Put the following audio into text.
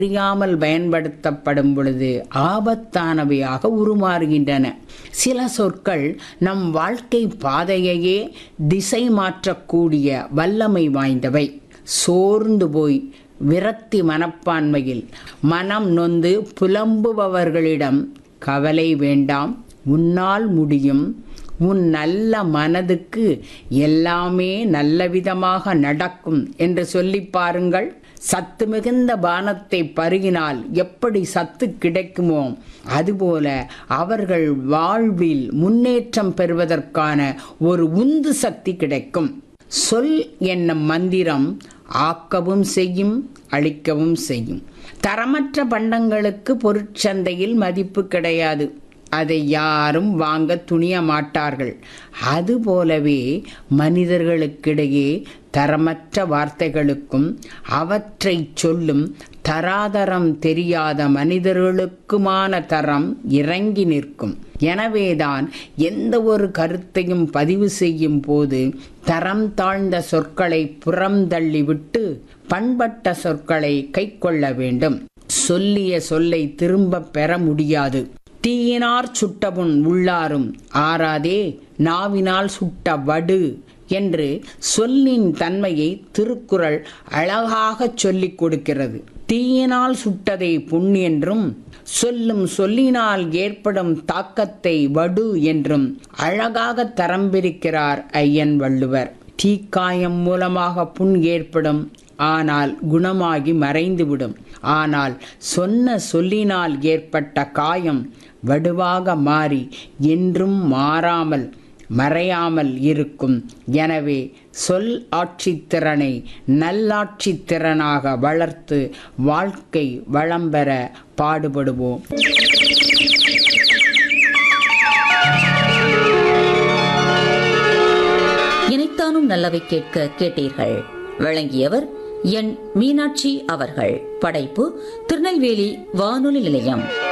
அறியாமல் பயன்படுத்தப்படும் பொழுது ஆபத்தானவையாக உருமாறுகின்றன சில சொற்கள் நம் வாழ்க்கை பாதையையே திசை மாற்றக்கூடிய வல்லமை வாய்ந்தவை சோர்ந்து போய் விரக்தி மனப்பான்மையில் மனம் நொந்து புலம்புபவர்களிடம் கவலை வேண்டாம் உன்னால் முடியும் உன் நல்ல மனதுக்கு எல்லாமே நல்லவிதமாக நடக்கும் என்று சொல்லி பாருங்கள் சத்து மிகுந்த பானத்தை பருகினால் எப்படி சத்து கிடைக்குமோ அதுபோல அவர்கள் வாழ்வில் முன்னேற்றம் பெறுவதற்கான ஒரு உந்து சக்தி கிடைக்கும் சொல் என்னும் மந்திரம் ஆக்கவும் செய்யும் அழிக்கவும் செய்யும் தரமற்ற பண்டங்களுக்கு பொருட்சந்தையில் மதிப்பு கிடையாது அதை யாரும் வாங்க துணிய மாட்டார்கள் அதுபோலவே மனிதர்களுக்கிடையே தரமற்ற வார்த்தைகளுக்கும் அவற்றை சொல்லும் தராதரம் தெரியாத மனிதர்களுக்குமான தரம் இறங்கி நிற்கும் எனவேதான் எந்த ஒரு கருத்தையும் பதிவு செய்யும் போது தரம் தாழ்ந்த சொற்களை புறம் தள்ளிவிட்டு பண்பட்ட சொற்களை கைக்கொள்ள வேண்டும் சொல்லிய சொல்லை திரும்ப பெற முடியாது தீயினார் சுட்டபுண் உள்ளாரும் ஆறாதே நாவினால் சுட்ட வடு என்று சொல்லின் தன்மையை திருக்குறள் அழகாக சொல்லிக் கொடுக்கிறது தீயினால் சுட்டதை புண் என்றும் சொல்லும் சொல்லினால் ஏற்படும் தாக்கத்தை வடு என்றும் அழகாக தரம் பிரிக்கிறார் ஐயன் வள்ளுவர் தீக்காயம் மூலமாக புண் ஏற்படும் ஆனால் குணமாகி மறைந்துவிடும் ஆனால் சொன்ன சொல்லினால் ஏற்பட்ட காயம் வடுவாக மாறி என்றும் மாறாமல் மறையாமல் இருக்கும் எனவே சொல் ஆட்சித்திறனை நல்லாட்சித்திறனாக வளர்த்து வாழ்க்கை வளம் பெற பாடுபடுவோம் இணைத்தானும் நல்லவை கேட்க கேட்டீர்கள் வழங்கியவர் என் மீனாட்சி அவர்கள் படைப்பு திருநெல்வேலி வானொலி நிலையம்